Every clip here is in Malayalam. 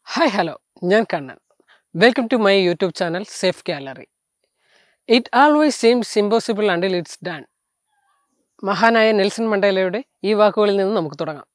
ഹായ് ഹലോ ഞാൻ Kannan welcome to my YouTube channel safe gallery it always seems impossible until it's done മഹാനായ നെൽസൺ മണ്ടേലയുടെ ഈ വാക്കുകളിൽ നിന്ന് നമുക്ക് തുടങ്ങാം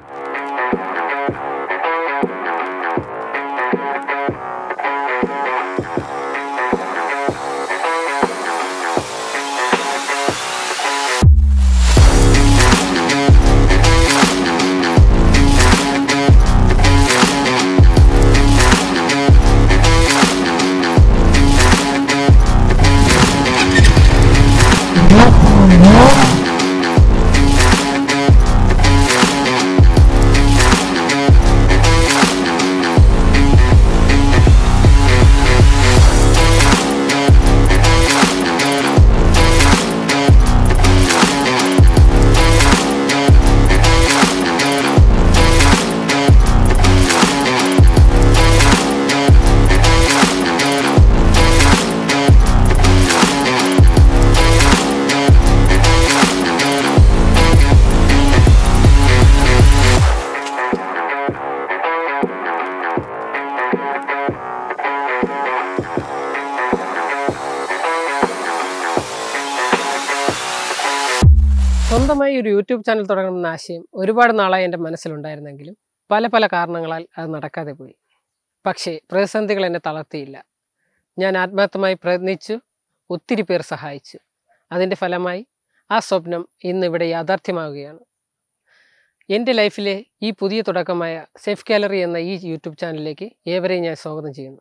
സ്വന്തമായി ഒരു യൂട്യൂബ് ചാനൽ തുടങ്ങണമെന്ന ആശയം ഒരുപാട് നാളായി എൻ്റെ മനസ്സിലുണ്ടായിരുന്നെങ്കിലും പല പല കാരണങ്ങളാൽ അത് നടക്കാതെ പോയി പക്ഷേ പ്രതിസന്ധികൾ എന്നെ തളർത്തിയില്ല ഞാൻ ആത്മാർത്ഥമായി പ്രയത്നിച്ചു ഒത്തിരി പേർ സഹായിച്ചു അതിൻ്റെ ഫലമായി ആ സ്വപ്നം ഇന്നിവിടെ യാഥാർത്ഥ്യമാവുകയാണ് എൻ്റെ ലൈഫിലെ ഈ പുതിയ തുടക്കമായ സേഫ് ഗാലറി എന്ന ഈ യൂട്യൂബ് ചാനലിലേക്ക് ഏവരെയും ഞാൻ സ്വാഗതം ചെയ്യുന്നു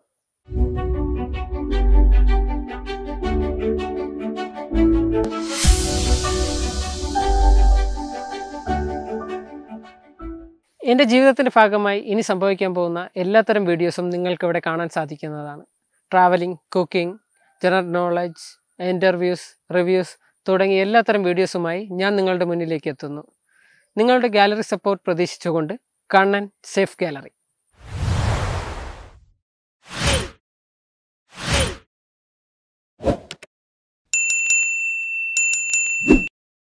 എൻ്റെ ജീവിതത്തിൻ്റെ ഭാഗമായി ഇനി സംഭവിക്കാൻ പോകുന്ന എല്ലാത്തരം വീഡിയോസും നിങ്ങൾക്ക് ഇവിടെ കാണാൻ സാധിക്കുന്നതാണ് travelling cooking general knowledge interviews reviews തുടങ്ങിയ എല്ലാത്തരം വീഡിയോസുമായി ഞാൻ നിങ്ങളുടെ മുന്നിലേക്ക് എത്തുന്നു നിങ്ങളുടെ ഗാലറി സപ്പോർട്ട് പ്രതീക്ഷിച്ചുകൊണ്ട് കണ്ണൻ സേഫ് ഗാലറി